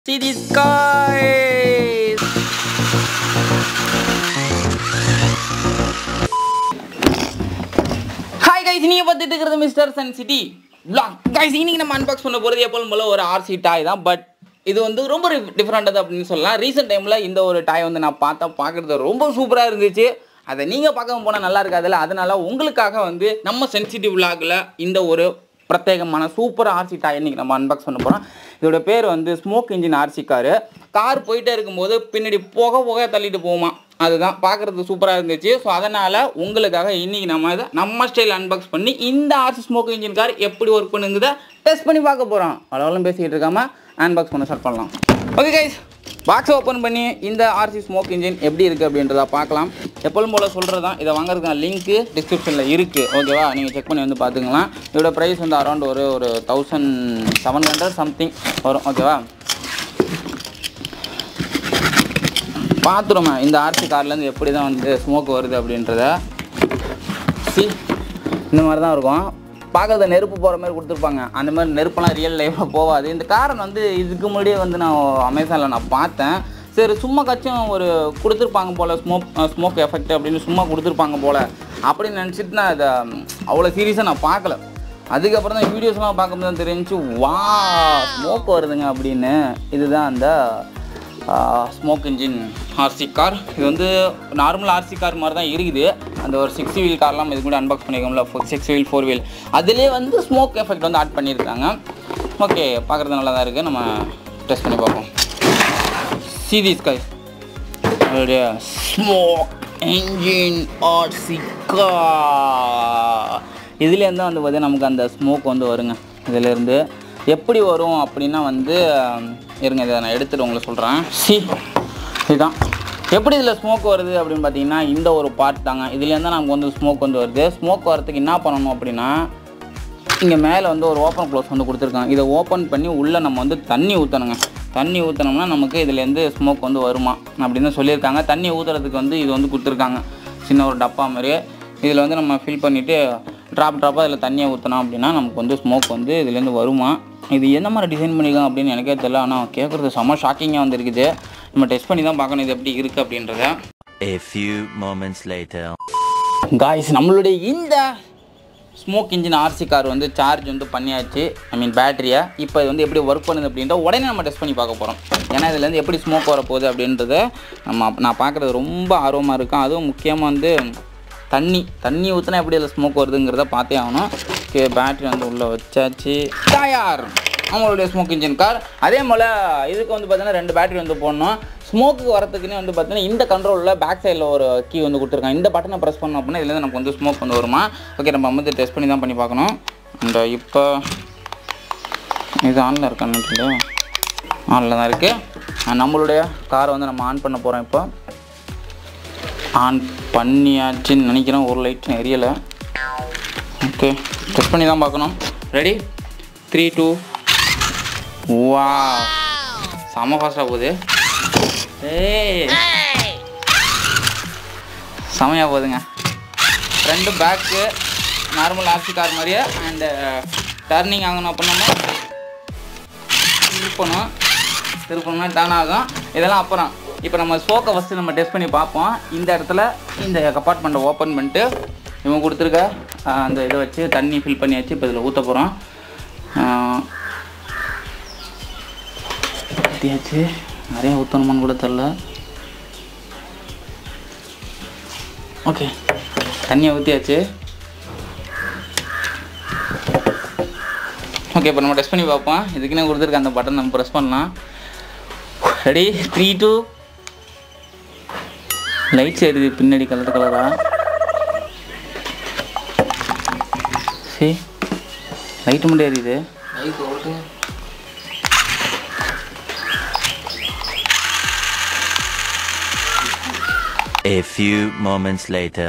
See these guys! Hi guys நீங்கள் பார்த்துட்டு இருக்கிறது mister sun city vlog guys இன்னைக்கு நம்ம அன்பாக்ஸ் பண்ண போகிறது எப்போதும் போல ஒரு ஆர்சி டாய் தான் பட் இது வந்து ரொம்ப டிஃப்ரெண்டானது அப்படின்னு சொல்லலாம் ரீசெண்ட் டைமில் இந்த ஒரு டாய் வந்து நான் பார்த்தா பார்க்குறது ரொம்ப சூப்பராக இருந்துச்சு அதை நீங்கள் பார்க்க போனால் நல்லா இருக்காதுல்ல அதனால உங்களுக்காக வந்து நம்ம சென்சிட்டிவ் vlogல இந்த ஒரு பிரத்யேகமான சூப்பர் ஆர்சி டாய் இன்னைக்கு நம்ம அன்பாக்ஸ் பண்ண போகிறோம் இதோட பேர் வந்து smoke engine RC car car போயிட்டே இருக்கும்போது பின்னாடி புகை புகை தள்ளிட்டு போகுமா அதுதான் பார்க்குறது சூப்பராக இருந்துச்சு ஸோ அதனால் உங்களுக்காக இன்றைக்கி நம்ம இதை நம்ம ஸ்டைல் அன்பாக்ஸ் பண்ணி இந்த ஆர்சி ஸ்மோக் இன்ஜின் கார் எப்படி ஒர்க் பண்ணுங்குத டெஸ்ட் பண்ணி பார்க்க போகிறோம் அவ்வளோலாம் பேசிக்கிட்டு இருக்காம அன்பாக்ஸ் பண்ண ஸ்டார்ட் பண்ணலாம் ஓகே கைஸ் பாக்ஸ் ஓப்பன் பண்ணி இந்த ஆர்சி ஸ்மோக் இன்ஜின் எப்படி இருக்குது அப்படின்றத பார்க்கலாம் எப்பொழுதும் போல் சொல்கிறது தான் இதை வாங்குறதுக்கான லிங்க்கு டிஸ்கிரிப்ஷனில் இருக்குது ஓகேவா நீங்கள் செக் பண்ணி வந்து பார்த்துக்கலாம் இதோட ப்ரைஸ் வந்து அரௌண்ட் ஒரு ஒரு தௌசண்ட் செவன் ஹண்ட்ரட் சம்திங் வரும் ஓகேவா பார்த்துருமா இந்த ஆர்சி கார்லேருந்து எப்படி தான் வந்து ஸ்மோக் வருது அப்படின்றத சி இந்த மாதிரி தான் இருக்கும் பார்க்கறது நெருப்பு போகிற மாதிரி கொடுத்துருப்பாங்க அந்த மாதிரி நெருப்பெல்லாம் ரியல் லைஃப்பில் போகாது இந்த காரன் வந்து இதுக்கு முன்னாடியே வந்து நான் அமேசானில் நான் பார்த்தேன் சரி சும்மா கச்சும் ஒரு கொடுத்துருப்பாங்க போல் ஸ்மோக் ஸ்மோக் எஃபெக்ட் அப்படின்னு சும்மா கொடுத்துருப்பாங்க போல் அப்படின்னு நினச்சிட்டு நான் இதை அவ்வளோ சீரியஸாக நான் பார்க்கல அதுக்கப்புறம் தான் வீடியோஸ்லாம் பார்க்கும்போது தான் தெரிஞ்சு வா ஸ்மோக் வருதுங்க அப்படின்னு இதுதான் அந்த ஸ்மோக் இன்ஜின் ஆர்சி கார் இது வந்து நார்மல் ஆர்சி கார் மாதிரி தான் இருக்குது அந்த ஒரு சிக்ஸ் வீல் கார்லாம் இது கூட அன்பாக்ஸ் பண்ணியிருக்கோம்ல சிக்ஸ் வீல் ஃபோர் வீல் அதிலே வந்து ஸ்மோக் எஃபெக்ட் வந்து ஆட் பண்ணியிருக்காங்க ஓகே பார்க்குறது நல்லா தான் இருக்குது நம்ம டெஸ்ட் பண்ணி பார்ப்போம் சீரீஸ் காய் அதோடைய ஸ்மோக் இன்ஜின் ஆர்சி கார் இதுலேருந்து வந்து பார்த்தீங்கன்னா நமக்கு அந்த ஸ்மோக் வந்து வருங்க இதிலேருந்து எப்படி வரும் அப்படின்னா வந்து ஹம், இருங்க இதை நான் எடுத்துட்டு உங்களுக்கு சொல்கிறேன் சி இதுதான் எப்படி இதில் ஸ்மோக் வருது அப்படின்னு பார்த்தீங்கன்னா இந்த ஒரு பார்ட் தாங்க இதுலேருந்து தான் நமக்கு வந்து ஸ்மோக் வந்து வருது ஸ்மோக் வரதுக்கு என்ன பண்ணணும் அப்படின்னா இங்கே மேலே வந்து ஒரு ஓப்பன் க்ளோஸ் வந்து கொடுத்துருக்காங்க இதை ஓப்பன் பண்ணி உள்ளே நம்ம வந்து தண்ணி ஊற்றணுங்க தண்ணி ஊற்றினோம்னா நமக்கு இதுலேருந்து ஸ்மோக் வந்து வருமா அப்படின்னு சொல்லியிருக்காங்க தண்ணி ஊற்றுறதுக்கு வந்து இது வந்து கொடுத்துருக்காங்க சின்ன ஒரு டப்பா மாதிரி இதில் வந்து நம்ம ஃபில் பண்ணிவிட்டு ட்ராப் ட்ராப்பாக இதில் தண்ணியை ஊற்றினோம் அப்படின்னா நமக்கு வந்து ஸ்மோக் வந்து இதுலேருந்து வருமா இது என்ன மாதிரி டிசைன் பண்ணியிருக்காங்க அப்படின்னு எனக்கே தெரியல ஆனால் கேட்குறது செம்ம ஷாக்கிங்காக வந்து இருக்குது நம்ம டெஸ்ட் பண்ணி தான் பார்க்கணும் இது எப்படி இருக்குது அப்படின்றத A few moments later. Guys நம்மளுடைய இந்த ஸ்மோக் இன்ஜின் ஆர்சி கார் வந்து சார்ஜ் வந்து பண்ணியாச்சு ஐ மீன் பேட்டரியை இப்போ இது வந்து எப்படி ஒர்க் பண்ணுது அப்படின்ற உடனே நம்ம டெஸ்ட் பண்ணி பார்க்க போகிறோம் ஏன்னா இதுலேருந்து எப்படி ஸ்மோக் வரப்போகுது அப்படின்றத நம்ம நான் பார்க்குறது ரொம்ப ஆர்வமாக இருக்கும் அதுவும் முக்கியமாக வந்து தண்ணி தண்ணி ஊற்றினா எப்படி அதில் ஸ்மோக் வருதுங்கிறத பார்த்தே ஆகணும் ஓகே பேட்டரி வந்து உள்ளே வச்சாச்சு தயார் நம்மளுடைய ஸ்மோக் இன்ஜின் கார் அதே போல் இதுக்கு வந்து பார்த்தீங்கன்னா ரெண்டு பேட்டரி வந்து போடணும் ஸ்மோக்கு வரதுக்குன்னே வந்து பார்த்தீங்கன்னா இந்த கண்ட்ரோலில் பேக் சைடில் ஒரு கீ வந்து கொடுத்துருக்காங்க இந்த பட்டனை ப்ரெஸ் பண்ணோம் அப்படின்னா இதுலேருந்து நமக்கு வந்து ஸ்மோக் வந்து வருமா ஓகே நம்ம வந்து டெஸ்ட் பண்ணி தான் பண்ணி பார்க்கணும் அந்த இப்போ இது ஆனில் இருக்கான்னு தெரியல ஆனில் தான் இருக்குது நம்மளுடைய காரை வந்து நம்ம ஆன் பண்ண போகிறோம் இப்போ ஆன் பண்ணியாச்சுன்னு நினைக்கிறேன் ஒரு லைட் எரியலை ஓகே டெஸ்ட் பண்ணி தான் பார்க்கணும் ரெடி த்ரீ டூ வா செம்ம ஃபாஸ்ட்டாக போகுது ஏய் செமையாக போகுதுங்க ரெண்டு பேக்கு நார்மல் ஆர்சி கார் மாதிரியே அண்டு டர்னிங் ஆகணும் அப்படின்னா திருப்பணும் திருப்பணும்னா டர்ன் ஆகும் இதெல்லாம் அப்புறம் இப்போ நம்ம ஸ்போக்கை ஃபஸ்ட்டு நம்ம டெஸ்ட் பண்ணி பார்ப்போம் இந்த இடத்துல இந்த கப்பார்ட்மெண்ட்டை ஓப்பன் பண்ணிட்டு இவங்க கொடுத்துருக்க ஆஹ், அந்த இதை வச்சு தண்ணி ஃபில் பண்ணியாச்சு இப்போ இதில் ஊற்ற போகிறோம் ஊற்றியாச்சு நிறைய ஊற்றணுமான்னு கூட தெரில ஓகே தண்ணியை ஊற்றியாச்சு ஓகே இப்போ நம்ம டெஸ்ட் பண்ணி பார்ப்போம் இதுக்குன்னு கொடுத்துருக்க அந்த பட்டன் நம்ம ப்ரெஸ் பண்ணலாம் ரெடி த்ரீ டூ லைட்ஸ் எரியுது பின்னாடி கலர் கலரா சரி லைட்டு மட்டும் எரியுது A few moments later.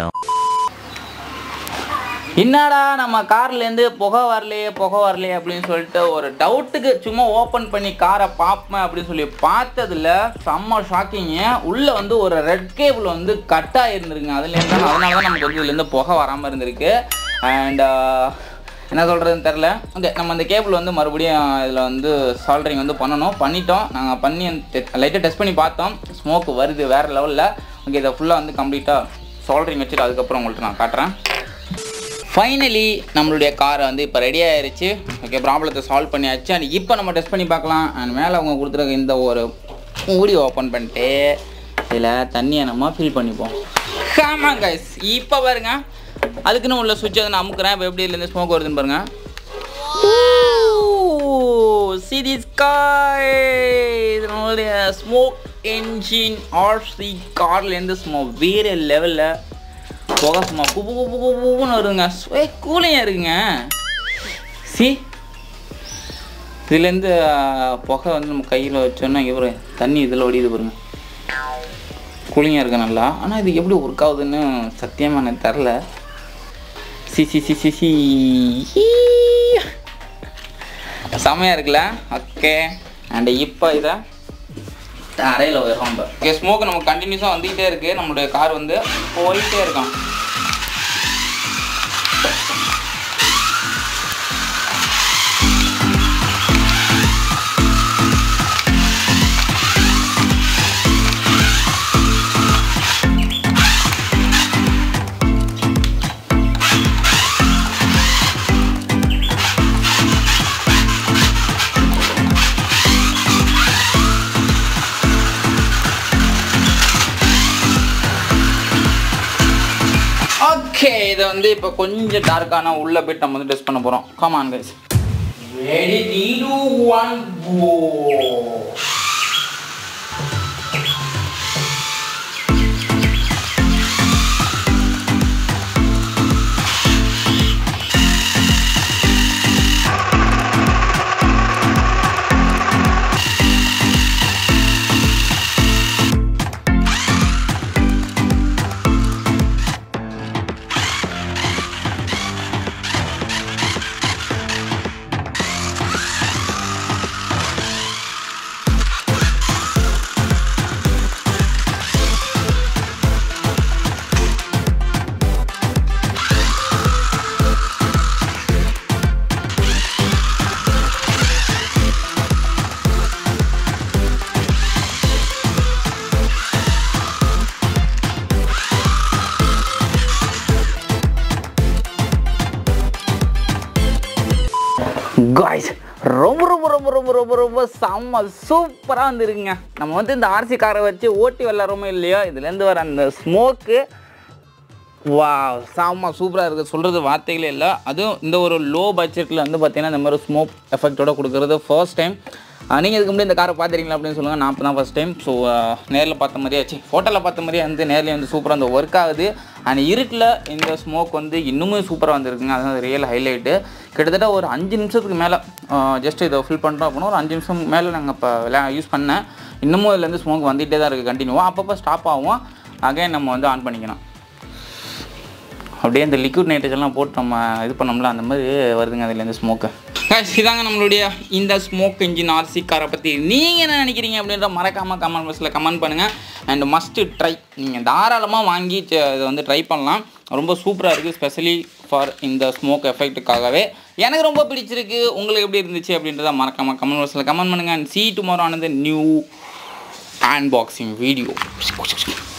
என்னடா நம்ம கார்லேருந்து புகை வரலையே புகை வரலையே அப்படின்னு சொல்லிட்டு ஒரு டவுட்டுக்கு சும்மா ஓப்பன் பண்ணி காரை பார்ப்பேன் அப்படின்னு சொல்லி பார்த்ததுல செம்ம ஷாக்கிங்க உள்ளே வந்து ஒரு ரெட் கேபிள் வந்து கட் ஆகிருந்துருங்க அதுலேருந்து அதனால தான் நமக்கு வந்து இதுலேருந்து புகை வராமல் இருந்திருக்கு அண்ட் என்ன சொல்கிறதுன்னு தெரில ஓகே நம்ம அந்த கேபிள் வந்து மறுபடியும் இதில் வந்து சால்ட்ரிங் வந்து பண்ணணும் பண்ணிட்டோம் நாங்கள் பண்ணி லைட்டாக டெஸ்ட் பண்ணி பார்த்தோம் ஸ்மோக் வருது வேறு லெவலில் ஓகே இதை ஃபுல்லாக வந்து கம்ப்ளீட்டாக சால்ட்ரிங் வச்சுட்டு அதுக்கப்புறம் உங்கள்கிட்ட நான் காட்டுறேன் ஃபைனலி நம்மளுடைய காரை வந்து இப்போ ரெடி ஆயிருச்சு ஓகே ப்ராப்ளத்தை சால்வ் பண்ணியாச்சு அண்ட் இப்போ நம்ம டெஸ்ட் பண்ணி பார்க்கலாம் அண்ட் மேலே அவங்க கொடுத்துருக்க இந்த ஒரு மூடி ஓப்பன் பண்ணிட்டு இதில் தண்ணியை நம்ம ஃபில் பண்ணிப்போம் ஆமாம் கைஸ் இப்போ பாருங்க அதுக்குன்னு உள்ள சுவிட்ச் வந்து நான் அமுக்குறேன் இப்போ எப்படி இதுலேருந்து ஸ்மோக் வருதுன்னு பாருங்க சி தி ஸ்கை இது நம்மளுடைய ஸ்மோக் என்ஜின் ஆர்சி கார்லேருந்து ஸ்மோக் வேறு லெவலில் புகை சும்மா குப்பு குப்பு குப்புன்னு வருதுங்க ஏ கூலிங்காக இருக்குங்க சி இதுலேருந்து புகை வந்து நம்ம கையில் வச்சோன்னா இவர் தண்ணி இதில் ஒடியுது பாருங்க கூலிங்காக இருக்கு நல்லா ஆனால் இது எப்படி ஒர்க் ஆகுதுன்னு சத்தியமாக எனக்கு தெரில சி சி சி சி சி செமையாக இருக்குல்ல ஓகே அண்ட் இப்போ இதை அறையில் வரும் நம்ம ஓகே ஸ்மோக் நம்ம கண்டினியூஸாக வந்துக்கிட்டே இருக்குது நம்மளுடைய கார் வந்து போயிட்டே இருக்கான் ஓகே இதை வந்து இப்போ கொஞ்சம் டார்க்கான உள்ள போயிட்டு நம்ம வந்து டெஸ்ட் பண்ண போகிறோம் come on guys ready three two one go guys ரொம்ப ரொம்ப ரொம்ப ரொம்ப ரொம்ப ரொம்ப செம்ம சூப்பராக வந்துருக்குங்க நம்ம வந்து இந்த ஆர்சி காரை வச்சு ஓட்டி விளாட்றோமோ இல்லையோ இதுலேருந்து வர அந்த ஸ்மோக்கு வா செம்ம சூப்பராக இருக்குது சொல்கிறது வார்த்தைகளே இல்லை அதுவும் இந்த ஒரு லோ பட்ஜெட்டில் வந்து பார்த்தீங்கன்னா இந்த மாதிரி ஸ்மோக் எஃபெக்டோட கொடுக்குறது ஃபர்ஸ்ட் டைம் நீங்கள் இதுக்கு முன்னாடி இந்த காரை பார்த்துறீங்களா அப்படின்னு சொல்லுங்கள் நான் இப்போ தான் ஃபஸ்ட் டைம் ஸோ நேரில் பார்த்த மாதிரியே ஆச்சு ஃபோட்டோவில் பார்த்த மாதிரியே வந்து நேரில் வந்து சூப்பராக அந்த ஒர்க் ஆகுது அண்ட் இருட்டில் இந்த ஸ்மோக் வந்து இன்னுமே சூப்பராக வந்திருக்குங்க அதுதான் ரியல் ஹைலைட்டு கிட்டத்தட்ட ஒரு அஞ்சு நிமிஷத்துக்கு மேலே ஜஸ்ட் இதை ஃபில் பண்ணுறோம் அப்படின்னா ஒரு அஞ்சு நிமிஷம் மேலே நாங்கள் இப்போ யூஸ் பண்ணேன் இன்னமும் இதுலேருந்து ஸ்மோக் வந்துகிட்டே தான் இருக்குது கண்டினியூவாக அப்பப்போ ஸ்டாப் ஆகும் அகைன் நம்ம வந்து ஆன் பண்ணிக்கணும் அப்படியே இந்த லிக்விட் நைட்ரேஜ் எல்லாம் போட்டு நம்ம இது பண்ணோம்ல அந்த மாதிரி வருதுங்க அதுலேருந்து ஸ்மோக்கு இதாங்க நம்மளுடைய இந்த ஸ்மோக் இன்ஜின் ஆர்சி காரை பற்றி நீங்கள் என்ன நினைக்கிறீங்க அப்படின்ற மறக்காமல் கமெண்ட் பாக்ஸில் கமெண்ட் பண்ணுங்கள் அண்ட் மஸ்ட்டு ட்ரை நீங்கள் தாராளமாக வாங்கி ச- இதை வந்து ட்ரை பண்ணலாம் ரொம்ப சூப்பராக இருக்குது ஸ்பெஷலி ஃபார் இந்த ஸ்மோக் எஃபெக்ட்டுக்காகவே எனக்கு ரொம்ப பிடிச்சிருக்கு உங்களுக்கு எப்படி இருந்துச்சு அப்படின்றத மறக்காமல் கமெண்ட் பாக்ஸில் கமெண்ட் பண்ணுங்கள் அண்ட் சி டுமாரோ ஆனது நியூ அன்பாக்சிங் வீடியோ